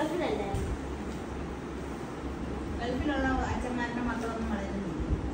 ഗൾഫിലല്ലേ ഗൾഫിലുള്ള അച്ഛന്മാരുടെ മക്കളൊന്നും വളരുന്നില്ല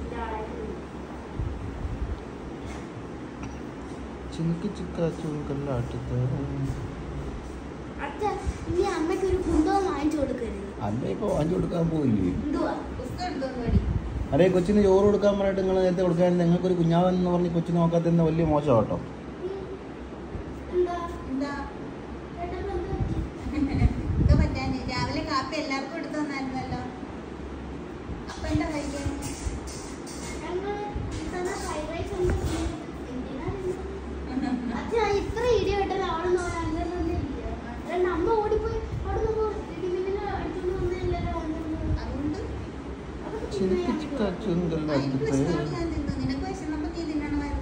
ചിനിക്ക് ചിക്കാച്ചും കല്ലാട്ടത്ത് അച്ഛ നീ അമ്മയ്ക്ക് ഒരു കുന്തവും വാങ്ങിച്ചു കൊടുക്കരുത് അല്ല ഇപ്പൊ വാങ്ങിച്ചു കൊടുക്കാൻ പോയില്ലേ എന്തുവാ പുസ്തകം എടുത്തോണ്ട് മേടി അതെ കൊച്ചിന് ചോറ് കൊടുക്കാൻ പറഞ്ഞിട്ട് നിങ്ങൾ നേരത്തെ കൊടുക്കാൻ നിങ്ങൾക്കൊരു കുഞ്ഞാവൻ എന്ന് പറഞ്ഞ് കൊച്ചിന് നോക്കാത്തതിന് വലിയ മോശം കേട്ടോ എന്താ എന്താ കേട്ടപ്പോ എന്താ പറ്റി? ഇത് പറ്റാൻ രാവിലെ കാപ്പി എല്ലാവർക്കും എടുത്തു തന്നായിരുന്നല്ലോ അപ്പൊ എന്താ കഴിക്കാൻ ഞങ്ങൾ ഇത്തവണ ഫ്രൈഡ് റൈസ് ഉണ്ട്. എന്തിനാ ഇത്? അച്ഛാ, ഇത്ര ഇടി വെട്ടൽ അവിടെ നിന്ന് അല്ലൊന്നും ഇല്ല. അതുകൊണ്ട് അമ്മ ഓടിപ്പോയി അവിടെ നിന്ന് ഇടിമിന്നല് അടിച്ചോണ്ട് വന്നതല്ലല്ലോ വന്നത്. അതുകൊണ്ട് അതൊക്കെ ചിനിക്ക് തിന്നാൻ ചിക്കാച്ചും ആ, എനിക്ക് കല്ലാട്ടത്ത് വിശക്കുമ്പോൾ ഞാൻ തിന്നു നിനക്ക് വിശന്നപ്പോ നീ തിന്നണമായിരുന്നു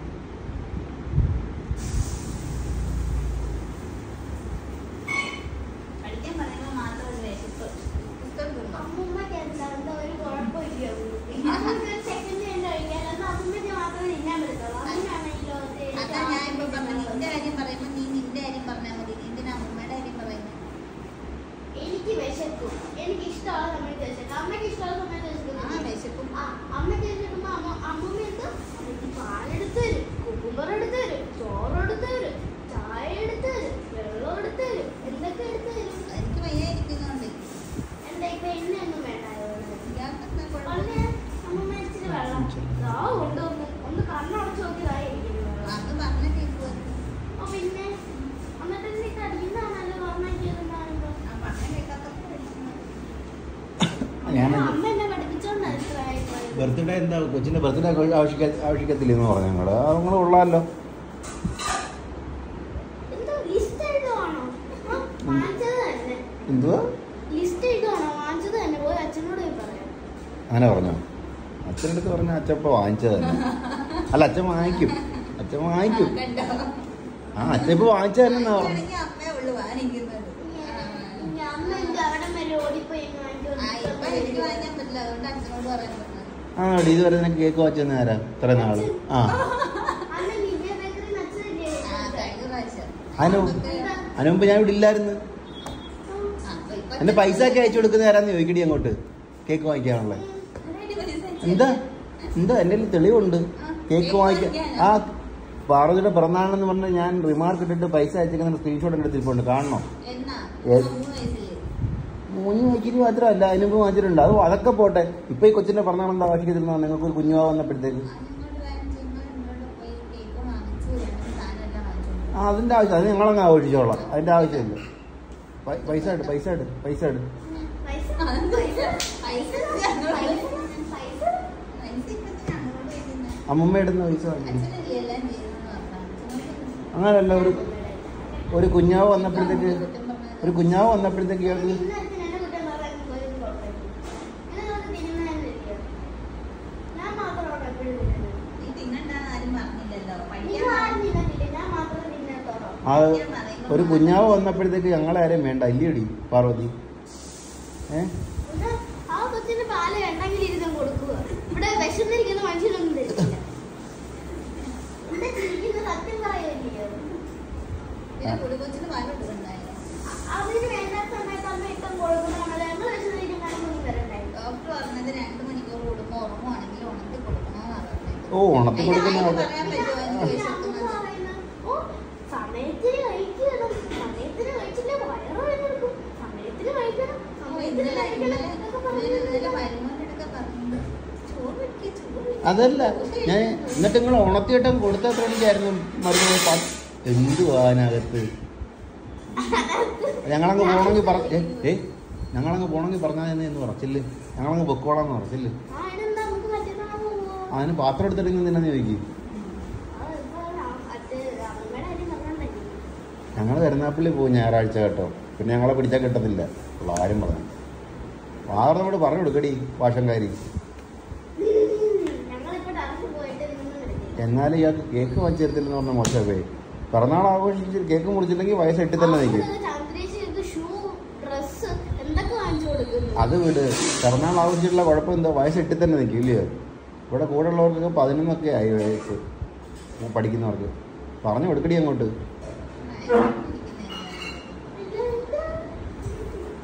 പഠിക്കാൻ പറയുമ്പോൾ മാത്രം ഒരു വിശപ്പ് പുസ്തകം തിന്നു അമ്മൂമ്മയ്ക്ക് എന്താ എന്താ ഒരു കുഴപ്പമില്ല അമ്മൂമ്മക്ക് ഒരു second കഴിഞ്ഞ് കഴിക്കാൻ. എന്നാ അമ്മൂമ്മയ്ക്ക് മാത്രമേ തിന്നാൻ പറ്റത്തുള്ളൂ. അമ്മൂമ്മയാണ് ഈ ലോകത്തെ അതാ ഞാൻ ഇപ്പൊ പറഞ്ഞു നിന്റെ കാര്യം പറയുമ്പോ നീ നിന്റെ കാര്യം പറഞ്ഞാൽ മതി നീ എന്തിനാ അമ്മയുടെ കാര്യം പറയുന്നത് എനിക്ക് വിശക്കും എനിക്ക് ഇഷ്ടമുള്ള സമയത്ത് വിശക്കും അമ്മയ്ക്ക് ഇഷ്ടമുള്ള സമയത്ത് ആ വിശക്കും വിശക്കും ആ, അമ്മയ്ക്ക് വിശക്കുമ്പോ അമ്മ അമ്മൂമ്മ എന്ത് എനിക്ക് പാലെടുത്ത് തരും കുക്കുമ്പർ എടുത്ത് തരും ചോറ് എടുത്ത് തരും ചായ എടുത്ത് തരും വെള്ളം എടുത്ത് തരും എന്തൊക്കെ എടുത്ത് തരും എനിക്ക് വയ്യായിരിക്കുന്നുണ്ട് എന്താ ഇപ്പൊ എണ്ണയൊന്നും വേണ്ടായോ ഇയാൾക്ക് എന്താ കുഴപ്പം ഉടനെ അമ്മൂമ്മ ഇച്ചിരി വെള്ളം ദാ കൊണ്ടുവന്ന് ഒന്ന് കണ്ണടച്ച് നോക്കിയതായി ഇരിക്കുന്നു വെള്ളം. അത് പറഞ്ഞ കേൾക്കുക അപ്പൊ പിന്നെ എന്നിട്ട് നീ കടിക്കുന്നതാണല്ലോ പറഞ്ഞാക്കിയതെന്നാണല്ലോ ആ പറഞ്ഞ കേൾക്കാത്തപ്പോ ഞാൻ അമ്മ എന്നെ പഠിപ്പിച്ചോണ്ടാണ് ഇത്ര ആയിപ്പോയത് ബർത്ത്ഡേ എന്താ കൊച്ചിന്റെ ബർത്ത്ഡേ ആവശ്യിക്ക ആവശ്യിക്കത്തില്ലെന്ന് പറഞ്ഞു ഞങ്ങള് അത് നിങ്ങൾ ഉള്ളതല്ലോ എന്തോ ലിസ്റ്റ് എഴുതുവാണോ ആ, വാങ്ങിച്ചത് തന്നെ എന്തുവാ ലിസ്റ്റ് എഴുതുവാണോ വാങ്ങിച്ചത് തന്നെ പോയി അച്ഛനോട് പോയി പറയാം അങ്ങനെ പറഞ്ഞോ അച്ഛൻ്റെ അടുത്ത് പറഞ്ഞ അച്ഛപ്പ വാങ്ങിച്ചത് തന്നെ അല്ല അച്ഛൻ വാങ്ങിക്കും അച്ഛൻ വാങ്ങിക്കും കണ്ടോ ആ അച്ഛൻ ഇപ്പൊ വാങ്ങിച്ചത് തന്നെ എന്നാ പറഞ്ഞു എനിക്കാണെങ്കിൽ അമ്മേ ഉള്ളു വാങ്ങിക്കുന്നത് ഞാൻ അമ്മ എനിക്ക് അവിടെ വരെ ഓടിപ്പോയി ഇങ്ങ് വാങ്ങിച്ചു ആ ഇപ്പൊ എനിക്ക് വാങ്ങിക്കാൻ പറ്റില്ല അതുകൊണ്ട് അച്ഛനോട് പറയാൻ പറ്റില്ല ആ ഡി ഇതുവരെ നിനക്ക് കേക്ക് വാങ്ങിച്ചെന്ന് ആരാ ഇത്ര നാള് ആ അന്ന് ദിവ്യ ബേക്കറി നച്ചതല്ലേ ആ കഴിഞ്ഞ പ്രാവശ്യം അതിന് നമുക്ക് അതിന് മുമ്പ് ഞാൻ ഇവിടെ ഇല്ലായിരുന്നു ആ, അപ്പൊ ഇപ്പൊ എന്റെ പൈസ ഒക്കെ അയച്ചു കൊടുക്കുന്ന ആരാന്ന് ചോദിക്കടി അങ്ങോട്ട് കേക്ക് വാങ്ങിക്കാനുള്ള അതിനുവേണ്ടി പൈസ അയച്ച് എന്താ എന്താ എന്റെ കയ്യിൽ തെളിവുണ്ട് കേക്ക് വാങ്ങിക്കാൻ ആ പാർവതിയുടെ പിറന്നാളെന്ന് പറഞ്ഞ് ഞാൻ റിമാർക്ക് ഇട്ടിട്ട് പൈസ അയച്ചിരിക്കുന്ന സ്ക്രീൻഷോട്ട് എൻ്റെ അടുത്തിരിപ്പുണ്ട് കാണണോ എന്നാ ഏത്? മൂന്ന് വയസ്സില് മൂന്ന് വാങ്ങിച്ചിട്ട് മാത്രമല്ല അതിന് മുമ്പ് വാങ്ങിച്ചിട്ടുണ്ട് അത് അതൊക്കെ പോട്ടെ ഇപ്പൊ ഈ കൊച്ചിന്റെ പിറന്നാൾ എന്താ വാങ്ങിച്ചിരുന്നോ നിങ്ങൾക്ക് ഒരു കുഞ്ഞുവാ വന്നപ്പോഴത്തേക്ക് അതിനോട് വാങ്ങിച്ചെന്നോ എന്നോട് പോയി കേക്ക് വാങ്ങിച്ചു രണ്ട് സാധനം എല്ലാം വാങ്ങിച്ചു ആ അതിന്റെ ആവശ്യം അത് ഞങ്ങളങ്ങ് ആഘോഷിച്ചോളാം അതിന്റെ ആവശ്യമില്ല പൈ- പൈസ ഇട് പൈസ ഇട് പൈസ ഇട് പൈസ അത് പൈസ പൈസ ഞങ്ങളോട് പൈസ പൈസ പൈസ ഇപ്പൊ ഞങ്ങളോട് ചോദിക്കുന്നത് അമ്മമ്മ ഇടുന്ന പൈസ വാങ്ങി അച്ഛനല്ലേ എല്ലാം ചെയ്യുന്നത് അച്ഛനോട് അങ്ങനല്ല ഒരു ഒരു കുഞ്ഞാവ് വന്നപ്പോഴത്തേക്ക് കുറ്റം പറഞ്ഞാൽ ഒരു കുഞ്ഞാവ് വന്നപ്പോഴത്തേക്ക് ഇയാൾക്ക് ഇന്ന് അച്ഛൻ എന്നെ കുറ്റം പറയാൻ പോയി കുഴപ്പമില്ല എന്നെ നമുക്ക് തിന്നുന്നതല്ലേ ഞാൻ മാത്രമാണ് എപ്പോഴും തിന്നുന്നത് നീ തിന്നണ്ടാന്ന് ആരും പറഞ്ഞില്ലല്ലോ നിങ്ങൾ പഠിക്കാൻ ആരും തിന്നത്തില്ല ഞാൻ മാത്രമേ തിന്നത്തോളൂ ആ ഒരു കുഞ്ഞാവ് വന്നപ്പോഴത്തേക്ക് ഞങ്ങളെ ആരെയും വേണ്ട ഇല്ലയോടി പാർവതി ഏ ഇത് ആ കൊച്ചിന് പാല് വേണ്ടെങ്കിൽ ഇരുന്ന് കൊടുക്കുക ഇവിടെ വിശന്നിരിക്കുന്ന മനുഷ്യനൊന്നും തരില്ല എന്താ ചിരിക്കുന്ന സത്യം പറയുമല്ലയോ പിന്നെ കുടുംബത്തിന് പാൽ കൊടുക്കണ്ടായോ അ- അതിന് വേണ്ടാത്ത സമയത്ത് അമ്മ ഇഷ്ടം കൊടുക്കണമല്ലോ ഞങ്ങൾ വിശന്നിരിക്കുന്ന ഒന്നും വരണ്ടായി ഡോക്ടർ പറഞ്ഞത് രണ്ട് മണിക്കൂർ കൂടുമ്പോൾ ഉറങ്ങുവാണെങ്കിൽ ഉണർത്തി കൊടുക്കണമെന്നാണ് പറഞ്ഞത് ഓ ഉണത്തി കൊടുക്കുന്ന അതിന് ആൾക്ക് പറയാൻ പറ്റുമോ എന്ന് പിന്നെ അമ്മ ചോദിച്ചിരിക്കുന്നത് പറയുന്നത്, "ഓ, സമയത്തിന് കഴിക്കണം സമയത്തിന് കഴിച്ചില്ലേ വയറ് വേദനിക്കും സമയത്തിന് കഴിക്കണം സമയത്തിന് ഇന്നലെ കഴിക്കണം ഇന്നലെ എന്നൊക്കെ ഇന്നലെ ഇന്നലെ പറയുന്നത് മരുമോൻ്റെ അടുക്ക പറഞ്ഞു ചോറ് വെക്ക് ചോറ് വെക്ക്." അതല്ല ഞാൻ എന്നിട്ട് നിങ്ങൾ ഉണത്തിയിട്ടും കൊടുത്ത ശ്രമിക്കായിരുന്നു മരുന്ന് എന്തുവാ അതിനകത്ത് ഞങ്ങളങ്ങ് പോണെങ്കിൽ പറ ഏ ഏ ഞങ്ങളങ്ങ് പോണെങ്കിൽ പറഞ്ഞാൽ എന്ന് പറച്ചില്ലേ ഞങ്ങളങ്ങ് പൊക്കോളാന്ന് പറച്ചില്ലേ ആ, അതിനെന്താ നമുക്ക് മറ്റന്നാൾ പോവോ? അതിന് പാത്രം എടുത്തിട്ട് നിന്നെന്ന് ചോദിക്കും ആ, ഇപ്പൊ ആ- അത് അമ്മയുടെ കാര്യം പറഞ്ഞാൽ മതി. ഞങ്ങൾ കരുനാപ്പള്ളി പോകും ഞായറാഴ്ച കേട്ടോ പിന്നെ ഞങ്ങളെ പിടിച്ചാൽ കിട്ടത്തില്ല ഉള്ള കാര്യം പറഞ്ഞു പാറ നമ്മോട് പറഞ്ഞു കൊടുക്കടി വാഷംകാരി ഞങ്ങളിപ്പോ ടർഫ് പോയിട്ട് നിന്ന് വരുന്നില്ല. എന്നാലും ഇയാൾക്ക് കേക്ക് വാങ്ങിച്ചു തരത്തില്ലെന്ന് പറഞ്ഞ മോശമേ പിറന്നാൾ ആഘോഷിച്ച് കേക്ക് മുറിച്ചില്ലെങ്കിൽ വയസ്സ് എട്ടി തന്നെ നിൽക്കും അവർക്ക് ചന്ദ്രേശ്വരിക്ക് ഷൂ ഡ്രസ് എന്തൊക്കെ വാങ്ങിച്ചു കൊടുക്കുന്നു അത് വിട് പിറന്നാൾ ആഘോഷിച്ചിട്ടുള്ള കുഴപ്പം എന്താ വയസ്സ് എട്ടി തന്നെ നിൽക്കും ഇല്ലയോ ഇവിടെ കൂടെ ഉള്ളവർക്കൊക്കെ പതിനൊന്നൊക്കെ ആയി വയസ്സ് പഠിക്കുന്നവർക്ക് പറഞ്ഞു കൊടുക്കടി അങ്ങോട്ട്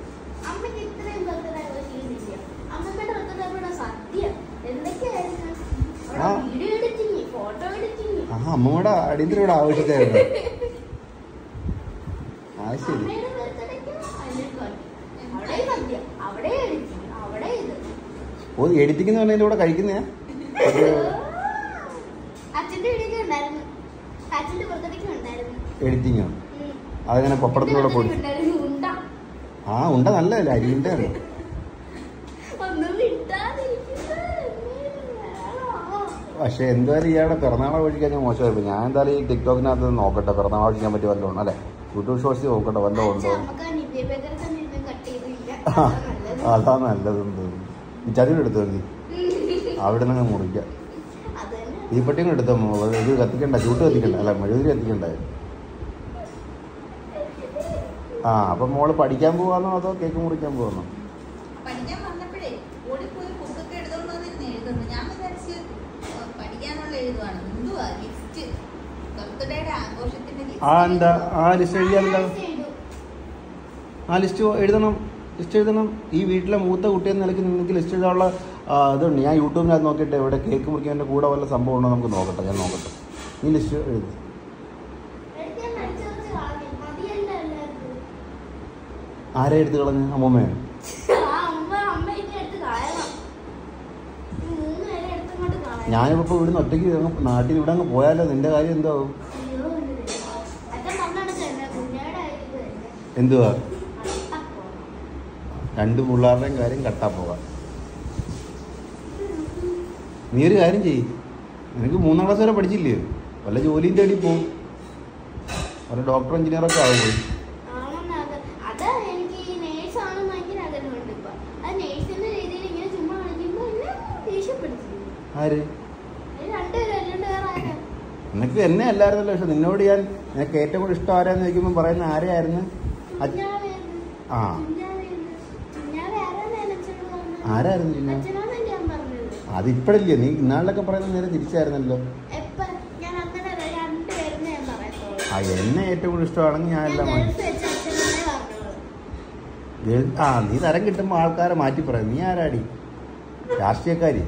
അമ്മൂടെ അടിയന്തരം ഇവിടെ ആവശ്യത്തായിരുന്നു ആ ശരി അമ്മയുടെ ബർത്ത്ഡേക്ക് അതിനേക്കാൾ. അവിടെ സദ്യ അവിടെ editing, അവിടെ ഇത് ഓ എഡിറ്റിംഗ് എന്ന് പറഞ്ഞതിന്റെ കൂടെ കഴിക്കുന്നയാ അത് അച്ഛന്റെ വീടൊക്കെ ഉണ്ടായിരുന്നു അച്ഛന്റെ ബർത്ത്ഡേക്ക് ഉണ്ടായിരുന്നു എഡിറ്റിങ്ങോ ഉം. അതങ്ങനെ പപ്പടത്തിലൂടെ എന്റെ പൊടി birthday ക്ക് ഉണ്ടായിരുന്നു ഉണ്ട ആ ഉണ്ട നല്ലതല്ലേ അരിയുണ്ട ഒന്നും വിട്ടാതിരിക്കുന്നത് വേണോ? പക്ഷെ എന്തായാലും ഇയാളുടെ പിറന്നാൾ ആഘോഷിക്കാൻ ഞാൻ മോശമായിപ്പോ ഞാൻ എന്തായാലും ഈ ടിക്ടോക്കിനകത്ത് നോക്കട്ടെ പിറന്നാൾ ആഘോഷിക്കാൻ പറ്റിയ വല്ലതും ഉണ്ടോ അല്ലെ യൂട്യൂബ് ഷോർട്സ് നോക്കട്ടെ വല്ലതും അച്ഛാ, ഉണ്ടോ നമുക്ക് ആ നിവ്യ ബേക്കറി തന്നെ ഇരുന്ന് cut ചെയ്തില്ല. ആ, അതാ അതാ നല്ലത്. നല്ലതെന്ന് തോന്നുന്നു ഈ ചതിയുടെ എടുത്തു മതി അവിടെ നിന്ന് മുറിക്കാം അത് തന്നെ. ഈ പട്ടിയും എടുത്തോ ഇത് കത്തിക്കണ്ട ചൂട്ട് കത്തിക്കണ്ട അല്ല മെഴുകുതിരി കത്തിക്കണ്ടേ ആ അപ്പൊ മോള് പഠിക്കാൻ പോവാന്നോ അതോ കേക്ക് മുറിക്കാൻ പോവാന്നോ പഠിക്കാൻ വന്നപ്പോഴേ ഓടിപ്പോയി ബുക്കൊക്കെ എടുത്തോണ്ട് വന്നിരുന്ന് എഴുതുന്നു ഞാൻ വിചാരിച്ച് ആ, പഠിക്കാനുള്ള എഴുതുവാണ് എന്തുവാ ലിസ്റ്റ് ബർത്ത്ഡേയുടെ ആഘോഷത്തിന്റെ ആ എന്താ ആ ലിസ്റ്റ് എഴുതിയാലോ ആ, ചെയ്തു. ആ ലിസ്റ്റ് എഴുതണം ലിസ്റ്റ് എഴുതണം ഈ വീട്ടിലെ മൂത്ത കുട്ടി എന്ന നിലയ്ക്ക് നിങ്ങൾക്ക് ലിസ്റ്റ് എഴുതാനുള്ള ആ, ഇതുണ്ട് ഞാൻ യൂട്യൂബിനകത്ത് നോക്കിയിട്ട് ഇവിടെ കേക്ക് മുറിക്കുന്നതിൻ്റെ കൂടെ വല്ല സംഭവം ഉണ്ടോ നമുക്ക് നോക്കട്ടെ ഞാൻ നോക്കട്ടെ ഈ ലിസ്റ്റ് എഴുതി എടുക്കാൻ മടിച്ച് വെച്ച് കളഞ്ഞു. മതിയല്ലോ എല്ലാവർക്കും. ആരെ എടുത്ത് കളഞ്ഞ് അമ്മൂമ്മയാണ് ആ അമ്മ അമ്മ ഇനി എടുത്ത് കളയണം. ഈ മൂന്ന് പേരെ എടുത്തങ്ങോട്ട് കളയണം. ഞാനിപ്പോൾ ഇവിടുന്ന് ഒറ്റയ്ക്ക് അങ്ങ് നാട്ടിൽ ഇവിടെ അങ്ങ് പോയാലോ നിന്റെ കാര്യം എന്തോ അയ്യോ, ഒരു ദൈവം. അച്ഛൻ പറഞ്ഞാണ് തന്നെ കുഞ്ഞാടെ ഇത് തന്നെ. എന്തുവാ ആ, പോണം. രണ്ട് പിള്ളേരുടെയും കാര്യം കട്ടാ പോകാം നീ ഒരു കാര്യം ചെയ്യ് നിനക്ക് മൂന്നാം ക്ലാസ് വരെ പഠിച്ചില്ലയോ വല്ല ജോലിയും തേടി പോവും വല്ല ഡോക്ടർ എഞ്ചിനീയറൊക്കെ ആവും പോയി ആണെന്ന് അത് അതാ എനിക്ക് ഈ നേഴ്സ് ആണ് ഭയങ്കര ആഗ്രഹമുണ്ട് ഇപ്പൊ അത് നേഴ്സിന്റെ രീതിയിൽ ഇങ്ങനെ ചുമ്മാ കളിക്കുമ്പോ എന്നെ ദേഷ്യപ്പെടുത്തുന്നു ആര് ഇത് രണ്ടുപേരും അല്ലാണ്ട് വേറെ ആരാ നിനക്ക് എന്നെ അല്ലായിരുന്നല്ലോ പക്ഷെ നിന്നോട് ഞാൻ നിനക്ക് ഏറ്റവും കൂടുതൽ ഇഷ്ടം ആരാന്ന് ചോദിക്കുമ്പോൾ പറയുന്ന ആരെയായിരുന്നു അച്ഛ- കുഞ്ഞാവേന്ന്. ആ കുഞ്ഞാവേന്ന്. കുഞ്ഞാവേ ആരാന്നാ എന്നെ അച്ഛനോട് പറഞ്ഞത്? ആരായിരുന്നു പിന്നെ അച്ഛനാണെന്ന് ഞാൻ പറഞ്ഞത് അതിപ്പോഴല്ലേ നീ ഇന്നാളിലൊക്കെ പറയുന്നത് നേരെ തിരിച്ചായിരുന്നല്ലോ എപ്പ ഞാൻ അങ്ങനെ രണ്ടുപേരെന്ന് ഞാൻ പറയത്തുള്ളൂ ആ എന്നെ ഏറ്റവും കൂടുതൽ ഇഷ്ടമാണെങ്കിൽ ഞാൻ ഞാൻ എല്ലാം മാറ്റി ഗൾഫ് വെച്ച് അച്ഛനാണേ പറഞ്ഞത് ഗേൾ- ആ നീ തരം കിട്ടുമ്പോൾ ആൾക്കാരെ മാറ്റി പറയും നീ ആരാടി രാഷ്ട്രീയക്കാരി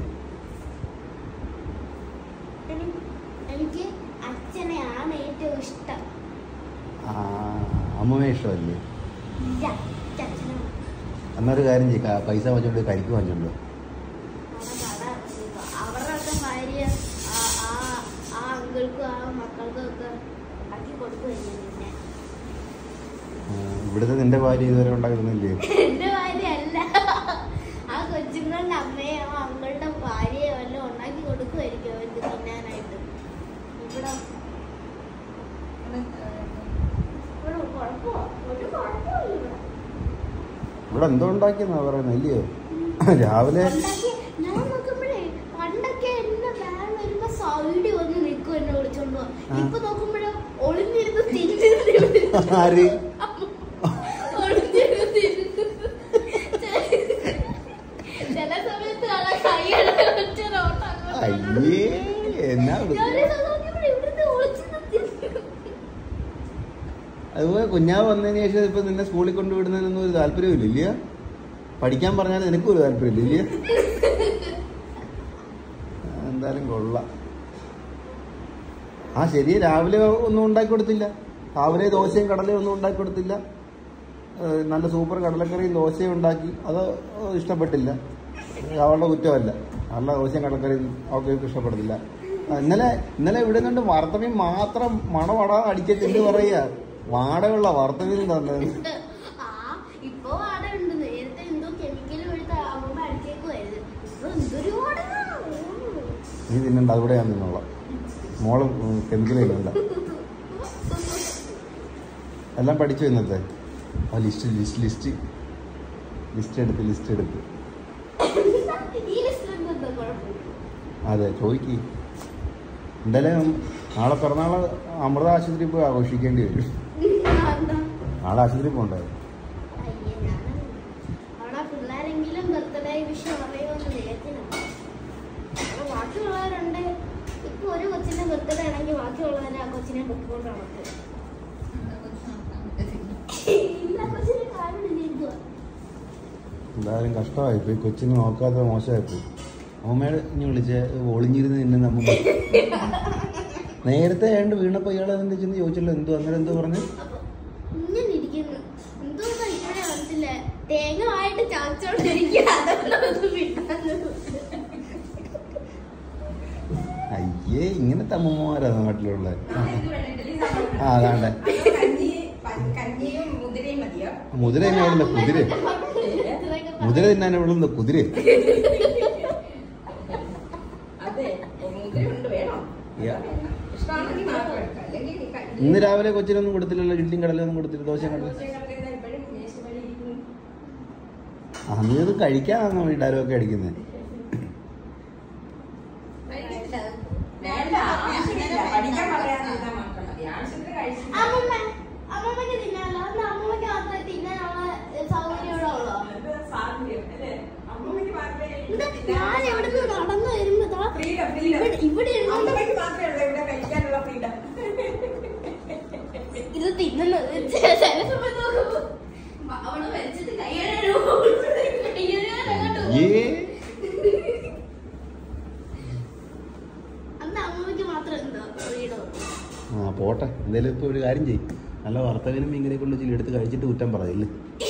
എനി- എനിക്ക് അച്ഛനെയാണ് ഏറ്റവും ഇഷ്ടം ആ അമ്മൂമ്മ ഇഷ്ടമല്ലേ ഇല്ല എനിക്ക് അച്ഛനാണ് എന്നൊരു കാര്യം ചെയ്യ പൈസ വാങ്ങിച്ചോണ്ട് കരിക്ക് വാങ്ങിച്ചോണ്ട് അവരുടെ ഭാര്യ ആ ആ- ആ അങ്കിൾക്കും ആ മക്കൾക്കും ഒക്കെ ഉണ്ടാക്കി കൊടുക്കുമല്ലേ പിന്നെ ഇവിടുത്തെ നിന്റെ ഭാര്യ ഇതുവരെ ഉണ്ടാക്കുന്നില്ലേ എന്റെ ഭാര്യ അല്ല ആ കൊച്ചുങ്ങളുടെ അമ്മയോ ആ അങ്കിളുടെ ഭാര്യയോ എല്ലാം ഉണ്ടാക്കി കൊടുക്കുമായിരിക്കും അവർക്ക് തിന്നാനായിട്ട് ഇവിടെ ഇവിടെ കുഴപ്പമോ ഒരു കുഴപ്പമില്ല ഇവിടെ ഇവിടെ എന്തോ ഉണ്ടാക്കിയെന്നാ പറയുന്നത് ഇല്ലയോ രാവിലെ ഉണ്ടാക്കി ഞാൻ നോക്കുമ്പോഴേ പണ്ടൊക്കെ എന്നെ വേറെ വരുമ്പോ സൈഡിൽ വന്ന് നിൽക്കും എന്നെ വിളിച്ചോണ്ട് പോവാൻ. ആ. ഇപ്പൊ നോക്കുമ്പോഴോ ഒളിഞ്ഞിരുന്ന് തിന്നു ആര് ഒളിഞ്ഞിരുന്ന് തിന്നു ചില സമയത്ത് കാണാൻ കൈയുടെ ഒറ്റ നോട്ടം അങ്ങോട്ട് അയ്യേ എന്നാ ഞാൻ വൃത്തി. ഒരു ദിവസം നോക്കിയപ്പോഴേ ഇവിടുന്ന് ഒളിച്ചിരുന്ന് തിന്നു. അതുപോലെ കുഞ്ഞാവ് വന്നതിന് ശേഷം ഇപ്പൊ നിന്നെ സ്കൂളിൽ കൊണ്ടുവിടുന്നതിനൊന്നും ഒരു താല്പര്യമില്ല ഇല്ലയോ പഠിക്കാൻ പറഞ്ഞാൽ നിനക്കും ഒരു താല്പര്യമില്ല ഇല്ലയോ എന്തായാലും കൊള്ളാം ആ ശരി രാവിലെ ഒന്നും ഉണ്ടാക്കി കൊടുത്തില്ല രാവിലെ ദോശയും കടലയും ഒന്നും ഉണ്ടാക്കി കൊടുത്തില്ല ഏഹ് നല്ല സൂപ്പർ കടലക്കറിയും ദോശയും ഉണ്ടാക്കി അത് ഇഷ്ടപ്പെട്ടില്ല അവളുടെ കുറ്റമല്ല അവളുടെ ദോശയും കടലക്കറിയും അവൾക്ക് ഇഷ്ടപ്പെടത്തില്ല ആ, ഇന്നലെ ഇന്നലെ ഇവിടെ നിന്നുകൊണ്ട് വറുത്തമീൻ മാത്രം മണവട അടിച്ചിട്ട് എന്ത് പറയുക വാടയുള്ള വറുത്തമീൻ തന്നത് ആ ഇപ്പൊ വാട ഉണ്ട് നേരത്തെ എന്തോ കെമിക്കൽ ഒഴുത്ത അമ്മ അടിച്ചേക്കുമായിരുന്നു ഇപ്പൊ എന്തൊരു വാട നീ തിന്നണ്ട അതുകൂടെ ഞാൻ നിന്നോളാം മോള് കെമിക്കലില്ല എല്ലാം പഠിച്ചു ഇന്നത്തെ ആ ലിസ്റ്റ് ലിസ്റ്റ് ലിസ്റ്റ് ലിസ്റ്റ് എടുത്ത് ലിസ്റ്റ് എടുത്ത് ഈ ലിസ്റ്റിൽ എന്താ കുഴപ്പം അതെ ചോദിക്ക് എന്തായാലും നാളെ പിറന്നാള് അമൃത ആശുപത്രി പോയി ആഘോഷിക്കേണ്ടി വരും എന്താ നാളെ ആശുപത്രി പോകണ്ടേ അയ്യേ, ഞാനും അവിടെ പിള്ളേരെങ്കിലും ബർത്ത്ഡേ വിഷയം പറയുമെന്ന് വിചാരിച്ചിനാണ് അവിടെ ബാക്കിയുള്ളവരുണ്ട് ഇപ്പൊ ഒരു കൊച്ചിന്റെ ബർത്ത്ഡേ ആണെങ്കിൽ ബാക്കിയുള്ളവരെ ആ കൊച്ചിനെ പൊക്കിക്കൊണ്ട് നടക്കും ഇല്ല കൊച്ചിനെ കാര്യം ഇരിക്കുക എന്തായാലും കഷ്ടമായി പോയി കൊച്ചിനെ നോക്കാത്ത മോശമായി പോയി അമ്മയുടെ ഇനി വിളിച്ച് ഒളിഞ്ഞിരുന്ന് നിന്നെ നമ്മൾ നേരത്തെ ഏണ്ട് വീണപ്പോ ഇയാൾ എന്താ ചെന്ന് ചോദിച്ചല്ലോ എന്തോ അന്നേരം എന്തോ പറഞ്ഞു അപ്പൊ ഇങ്ങനെ ഇരിക്കുന്നു എന്തോ ഇപ്പഴേ മനസ്സില്ല തേങ്ങ ആയിട്ട് ചവച്ചോണ്ടിരിക്കുക അതുകൊണ്ട് വിട്ടാന്ന് അയ്യേ ഇങ്ങനത്തെ അമ്മമാരാ നാട്ടിലുള്ള അതെനിക്ക് വേണ്ട, ഇഡ്ഡലി സാമ്പാർ. ആ അതാണ്ടെ അതോ കഞ്ഞി പ- കഞ്ഞിയും മുതിരയും മതിയോ മുതിര തന്നെ അവിടെ കുതിര മുതിര തിന്നാൻ ഇവിടെ കുതിര അതെ മുതിര ഉണ്ട് വേണോ യാ. ഇഷ്ടമാണെങ്കിൽ മാത്രം എടുക്കാം അല്ലെങ്കിൽ ഈ ക- ഇന്ന് രാവിലെ കൊച്ചിനൊന്നും കൊടുത്തില്ലല്ലോ ഇഡ്ഡലിയും കടലൊന്നും കൊടുത്തില്ല ദോശയും കടല ദോശയും കടലയും ദാ ഇപ്പഴും മേശമേൽ ഇരിക്കുന്നു. ആ നീ ഇത് കഴിക്കാന്നാണ് ഈ ഡയലോഗ് അടിക്കുന്നത് കഴിക്കത്തില്ല. വേണ്ട ആവശ്യമില്ല പഠിക്കാൻ പറയാൻ ചെയ്താൽ മാത്രം മതി ആവശ്യത്തിന് കഴിച്ചില്ല അമ്മമ്മ അമ്മമ്മക്ക് തിന്നാലോ അന്ന് അമ്മമ്മക്ക് മാത്രമേ തിന്നാനുള്ള സൗകര്യം ഇവിടെ ഉള്ളോ അത് സ്വാതന്ത്ര്യം അല്ലേ അമ്മൂമ്മയ്ക്ക് മാത്രമേ എന്താ ഞാൻ ഇവിടുന്ന് നടന്നു വരുമ്പോ ദാ ഫ്രീഡം ഫ്രീഡം ഇവിടെ ഇവിടെ ഇരുന്നോണ്ട് അമ്മൂമ്മയ്ക്ക് മാത്രമേ ഉള്ളൂ ഇവിടെ കഴിക്കാനുള്ള ഫ്രീഡം ഇത് തിന്നുന്നത് ചില സമയത്ത് നോക്കുമ്പോ അവള് വലിച്ചിട്ട് കൈയ്യഴു ഏ അന്ന് അമ്മമ്മക്ക് മാത്രം എന്തോ ഫ്രീഡം ആ പോട്ടെ എന്തായാലും ഇപ്പൊ ഒരു കാര്യം ചെയ്യും നല്ല വർത്തകനും ഇങ്ങനെ കൊണ്ട് ചില എടുത്ത് കഴിച്ചിട്ട് കുറ്റം പറയില്ലേ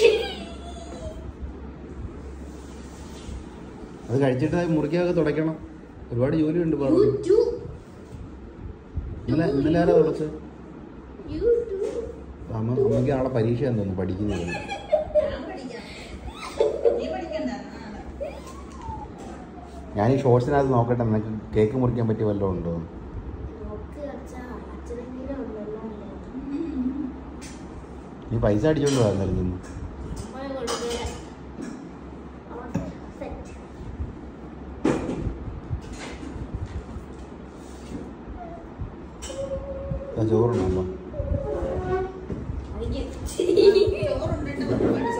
അത് കഴിച്ചിട്ട് അത് മുറിക്കൊക്കെ തുടയ്ക്കണം ഒരുപാട് ജോലിയുണ്ട് യു പറഞ്ഞു ടു ഇന്നലെ ഇന്നലെ ആരാ തുടച്ചത് യു ടു അമ്മ അമ്മയ്ക്ക് നാളെ പരീക്ഷയാന്ന് തോന്നുന്നു പഠിക്കുന്നത് ഞാൻ പഠിക്കാം നീ പഠിക്കണ്ട ആ, അതാ. ഞാൻ ഈ ഷോർട്സിനകത്ത് നോക്കട്ടെ നിനക്ക് കേക്ക് മുറിക്കാൻ പറ്റിയ വല്ലതും ഉണ്ടോ നോക്ക് അച്ഛാ അച്ഛനെങ്കിലും ഉണ്ടല്ലോ നീ പൈസ അടിച്ചോണ്ട് വന്നാലും നിന്ന് പോയി കൊടുക്കുക സെറ്റ് ചോറുണ്ടോ ചോറുണ്ടിട്ട് നമുക്ക്